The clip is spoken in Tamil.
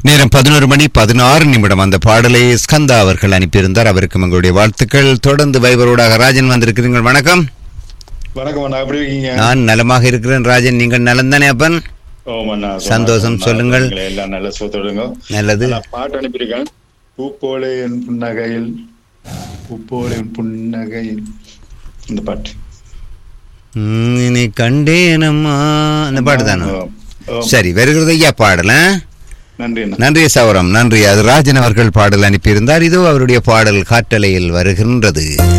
நேரம் பதினோரு மணி பதினாறு நிமிடம் அந்த பாடலை ஸ்கந்தா அவர்கள் அனுப்பியிருந்தார் அவருக்கு எங்களுடைய வாழ்த்துக்கள் தொடர்ந்து வைபரோடாக ராஜன் வந்திருக்கிறீர்கள் வணக்கம் வணக்கம் அண்ணா எப்படி இருக்கீங்க நான் நலமாக இருக்கிறேன் ராஜன் நீங்கள் நலந்தானே அப்பன் ஓம் அண்ணா சந்தோஷம், அண்ணா, சொல்லுங்கள். நீங்களே எல்லாம் நல்ல சுத்தடுங்க நல்லது நான் பாட்டு அனுப்பியிருக்கேன் பூப்போலே என் புன்னகையில் பூப்போலே என் புன்னகையில் இந்த பாட்டு ம், இனி கண்டேனம்மா அந்த பாட்டு தானே ஓ, ஓ, சரி வருகிறது ஐயா பாடல நன்றி அண்ணா நன்றி சௌரம் நன்றி அது ராஜன் அவர்கள் பாடல் அனுப்பியிருந்தார் இதோ அவருடைய பாடல் காட்டலையில் வருகின்றது